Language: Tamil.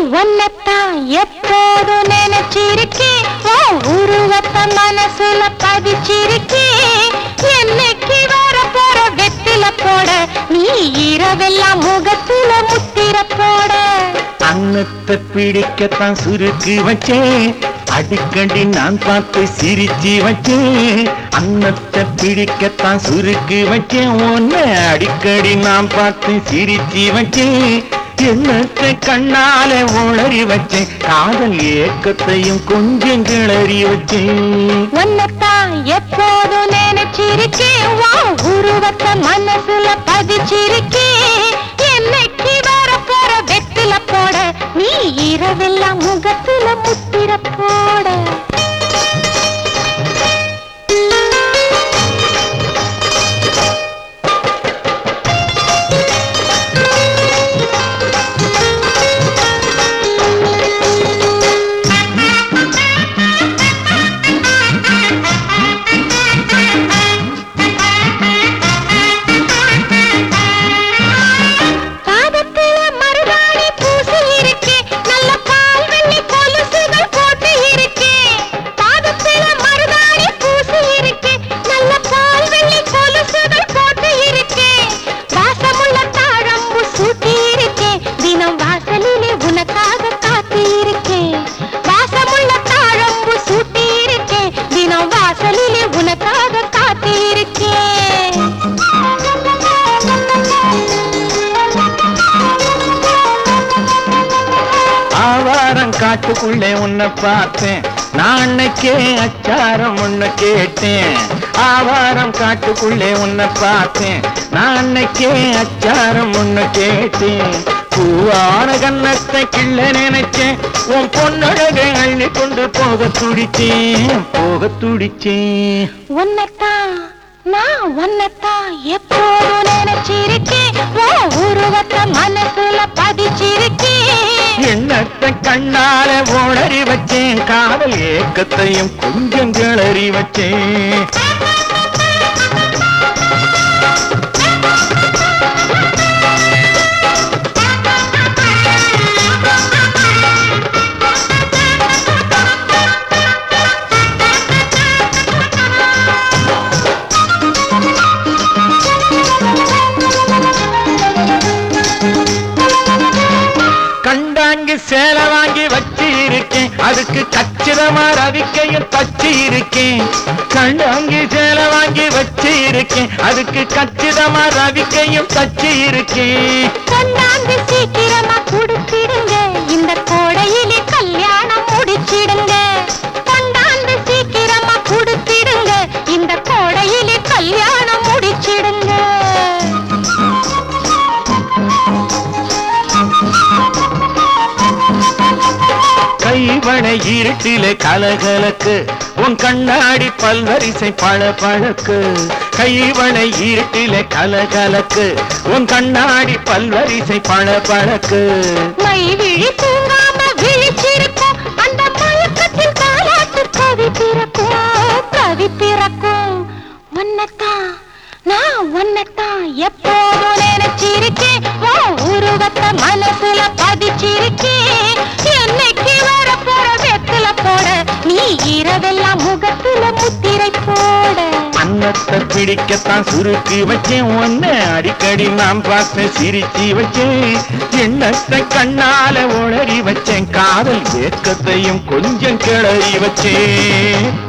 உன்னத்தான் எப்போதும் நினைச்சிருக்கேன் உன் உருவத்தை மனசுல பதிச்சிருக்கேன் என்னைக்கு வர போற வெத்தில போட நீ இரவெல்லாம் முகத்துல முத்திர போட அன்னத்தை பிடிக்கத்தான் சுருக்கு வச்சேன் அடிக்கடி நான் பார்த்து சிரிச்சு வச்சேன் அன்னத்தை பிடிக்கத்தான் சுருக்கு வச்சேன் ஒன்னு அடிக்கடி நான் பார்த்து சிரிச்சு வச்சேன் எண்ணத்தை கண்ணால உளறி வச்சேன் காதல் ஏக்கத்தையும் கொஞ்சம் கிளறி வச்சேன் உன்னத்தான் எப்போதும் நினைச்சிருக்கேன் உன் உருவத்தை மனசுல பதிச்சிருக்கேன் என்னைக்கு வர போற வெத்தில போட நீ இரவெல்லாம் முகத்துல முத்திர போட பாதத்தில மருதாணி பூசி இருக்கே நல்ல பால் வெள்ளி கொலுசுகள் போட்டு இருக்கே பாதத்தில மருதாணி பூசி இருக்கே நல்ல பால் வெள்ளி கொலுசுகள் போட்டு இருக்கே வாசமுள்ள தாழம்பு சூட்டி இருக்கே தினம் வாசலிலே உனக்காக காத்து இருக்கே வாசமுள்ள தாழம்பு சூட்டி இருக்கே தினம் வாசலிலே உனக்காக காத்து இருக்கே ஆவாரம் காட்டுக்குள்ளே உன்னை பார்த்தேன் நான் அன்னைக்கே அச்சாரம் ஒண்ணு கேட்டேன் ஆவாரம் காட்டுக்குள்ளே உன்னை பார்த்தேன் நான் அன்னைக்கே அச்சாரம் ஒண்ணு கேட்டேன் பூவான கன்னத்தை கிள்ள நினைச்சேன் உன் பொன்னழகை அள்ளி கொண்டு போக துடிச்சேன் போக துடிச்சேன் உன்னத்தான் நான் உன்னத்தான் எப்போதும் நினைச்சிருக்கேன் உன் உருவத்தை மனசுல பதிச்சிருக்கேன் எண்ணத்தை கண்ணால உளறி வச்சேன் காதல் ஏக்கத்தையும் கொஞ்சம் கிளறி வச்சேன் கண்டாங்கி சேலை வாங்கி வச்சு இருக்கேன் அதுக்கு கச்சிதமா ரவிக்கையும் தச்சு இருக்கேன் கண்டாங்கி சேலை வாங்கி வச்சு இருக்கேன் அதுக்கு கச்சிதமா ரவிக்கையும் தச்சு இருக்கேன் கொண்டாந்து சீக்கிரமா குடுத்திடுங்க இந்த கோடையிலே கல்யாணம் முடிச்சிடுங்க கொண்டாந்து சீக்கிரமா குடுத்திடுங்க இந்த கோடையிலே கல்யாணம் முடிச்சிடுங்க கைவளை இருட்டிலே கலகலக்கு உன் கண்ணாடி பல்வரிசை பழ பழக்கு கைவளை இருட்டிலே கலகலக்கு உன் கண்ணாடி பல்வரிசை பழ பழக்கு மை விழி தூங்காம விழிச்சிருக்கும் அந்த மயக்கத்தில் தாலாட்டு கவி பிறக்கும் கவி பிறக்கும் உன்னத்தான் நான் உன்னத்தான் எப்போதும் நினைச்சிருக்கேன் உன் உருவத்தை மனசுல பதிச்சிருக்கேன் என்னைக்கு வர போற வெத்துல போட நீ இரவெல்லாம் முகத்துல முத்திரை போட அன்னத்தை பிடிக்கத்தான் சுருக்கி வச்சேன் ஒன்னு அடிக்கடி நான் பார்த்து சிரிச்சு வச்சேன் எண்ணத்தை கண்ணால உளறி வச்சேன் காதல் ஏக்கத்தையும் கொஞ்சம் கிளறி வச்சேன்